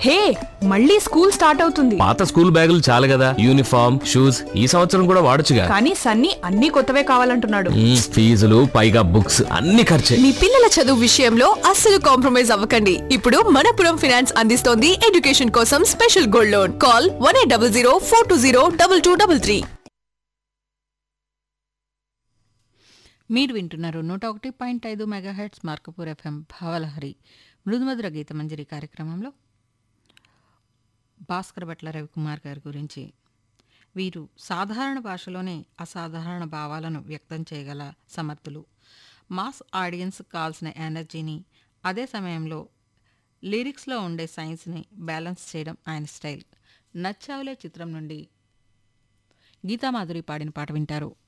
హే మళ్ళీ school start అవుతుంది పాత స్కూల్ బ్యాగులు చాలు కదా యూనిఫామ్ షూస్ ఈ సంవత్సరం కూడా వాడొచ్చుగా కానీ సన్నీ అన్ని కొత్తవే కావాలంటున్నాడు మ్మ్, ఫీజులు పైగా బుక్స్ అన్ని ఖర్చే మీ పిల్లల చదువు విషయంలో అస్సలు కాంప్రమైజ్ అవ్వకండి ఇప్పుడు మనపురం ఫినాన్స్ అందిస్తోంది ఎడ్యుకేషన్ కోసం special gold loan call one eight double zero four two zero double two double three మీరు వింటున్నారు నూట ఒకటి పాయింట్ ఐదు మెగాహెట్స్ మార్కపూర్ ఎఫ్ఎం భావలహరి మృదుమధుర గీతమంజరి కార్యక్రమంలో భాస్కర్ భట్ల రవికుమార్ గారి గురించి వీరు సాధారణ భాషలోనే అసాధారణ భావాలను వ్యక్తం చేయగల సమర్థులు మాస్ ఆడియన్స్ కావాల్సిన ఎనర్జీని అదే సమయంలో లిరిక్స్లో ఉండే సైన్స్ని బ్యాలెన్స్ చేయడం ఆయన స్టైల్ నచ్చావులే చిత్రం నుండి గీతామాధురి పాడిన పాట వింటారు